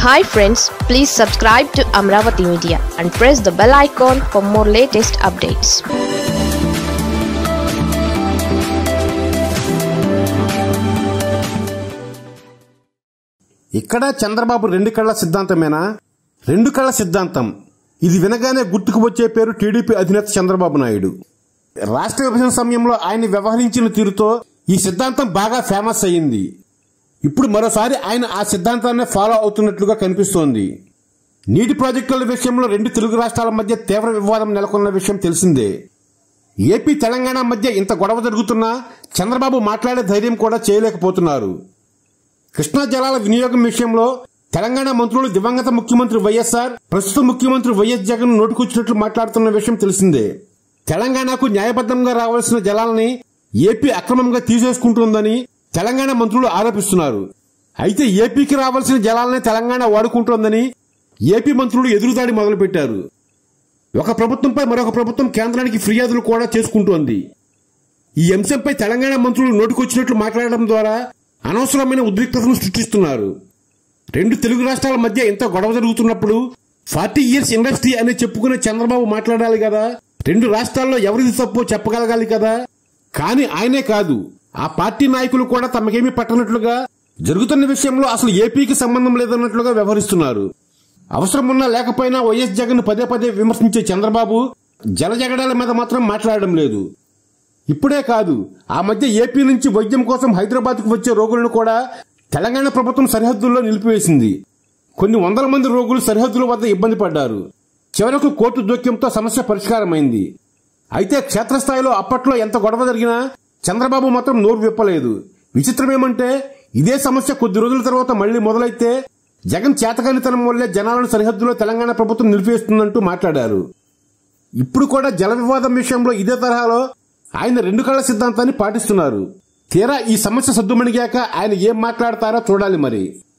hi friends please subscribe to Amaravati media and press the bell icon for more latest updates ఇక్కడ చంద్రబాబు రెండు కళ్ళ సిద్ధాంతమేనా రెండు కళ్ళ సిద్ధాంతం ఇది వినగానే గుర్తుకు వచ్చే పేరు టీడీపీ అధినేత చంద్రబాబు నాయుడు రాష్ట్ర విభజన సమయంలో ఆయన వ్యవహరించిన తీరుతో ఈ సిద్ధాంతం బాగా ఫేమస్ అయ్యింది ఇప్పుడు మరోసారి ఆయన ఆ సిద్ధాంతాన్ని ఫాలో అవుతున్నట్లుగా కనిపిస్తోంది నీటి ప్రాజెక్టుల విషయంలో రెండు తెలుగు రాష్ట్రాల మధ్య తీవ్ర వివాదం నెలకొన్న విషయం తెలిసిందే ఏపీ తెలంగాణ మధ్య ఇంత గొడవ జరుగుతున్నా చంద్రబాబు మాట్లాడే ధైర్యం కూడా చేయలేకపోతున్నారు కృష్ణా జలాల వినియోగం విషయంలో తెలంగాణ మంత్రులు దివంగత ముఖ్యమంత్రి వైఎస్ఆర్ ప్రస్తుత ముఖ్యమంత్రి వైఎస్ జగన్ నోటుకొచ్చినట్లు మాట్లాడుతున్న విషయం తెలిసిందే తెలంగాణకు న్యాయబద్ధంగా రావాల్సిన జలాలని ఏపీ అక్రమంగా తీసేసుకుంటుందని తెలంగాణ మంత్రులు ఆరోపిస్తున్నారు అయితే ఏపీకి రావాల్సిన జలాలని తెలంగాణ వాడుకుంటోందని ఏపీ మంత్రులు ఎదురుదాడి మొదలుపెట్టారు ఒక ప్రభుత్వంపై మరొక ప్రభుత్వం కేంద్రానికి ఫిర్యాదులు కూడా చేసుకుంటోంది ఈ అంశంపై తెలంగాణ మంత్రులు నోటుకొచ్చినట్లు మాట్లాడడం ద్వారా అనవసరమైన ఉద్రిక్తతను సృష్టిస్తున్నారు రెండు తెలుగు రాష్ట్రాల మధ్య ఇంత గొడవ జరుగుతున్నప్పుడు ఫార్టీ ఇయర్స్ ఇండస్ట్రీ అని చెప్పుకునే చంద్రబాబు మాట్లాడాలి కదా రెండు రాష్ట్రాల్లో ఎవరిది తప్పో చెప్పగలగాలి కదా కానీ ఆయనే కాదు ఆ పార్టీ నాయకులు కూడా తమకేమీ పట్టనట్లుగా జరుగుతున్న విషయంలో అసలు ఏపీకి సంబంధం లేదన్నట్లుగా వ్యవహరిస్తున్నారు అవసరం ఉన్నా లేకపోయినా వైఎస్ జగన్ పదే పదే విమర్శించే చంద్రబాబు జలజగడాల మీద మాత్రం మాట్లాడడం లేదు ఇప్పుడే కాదు ఆ మధ్య ఏపీ నుంచి వైద్యం కోసం హైదరాబాద్కు వచ్చే రోగులను కూడా తెలంగాణ ప్రభుత్వం సరిహద్దుల్లో నిలిపివేసింది కొన్ని వందల మంది రోగులు సరిహద్దుల వద్ద ఇబ్బంది పడ్డారు చివరకు కోర్టు జోక్యంతో సమస్య పరిష్కారమైంది అయితే క్షేత్రస్థాయిలో అప్పట్లో ఎంత గొడవ జరిగినా చంద్రబాబు మాత్రం నోరు విప్పలేదు విచిత్రమేమంటే ఇదే సమస్య కొద్ది రోజుల తర్వాత మళ్లీ మొదలైతే జగన్ చేతకానితనం వల్లే జనాలను సరిహద్దులో తెలంగాణ ప్రభుత్వం నిలిపివేస్తుందంటూ మాట్లాడారు ఇప్పుడు కూడా జల వివాదం విషయంలో ఇదే తరహాలో ఆయన రెండు కళ్ల సిద్ధాంతాన్ని పాటిస్తున్నారు తీరా ఈ సమస్య సద్దుమణిగాక ఆయన ఏం మాట్లాడతారో చూడాలి మరి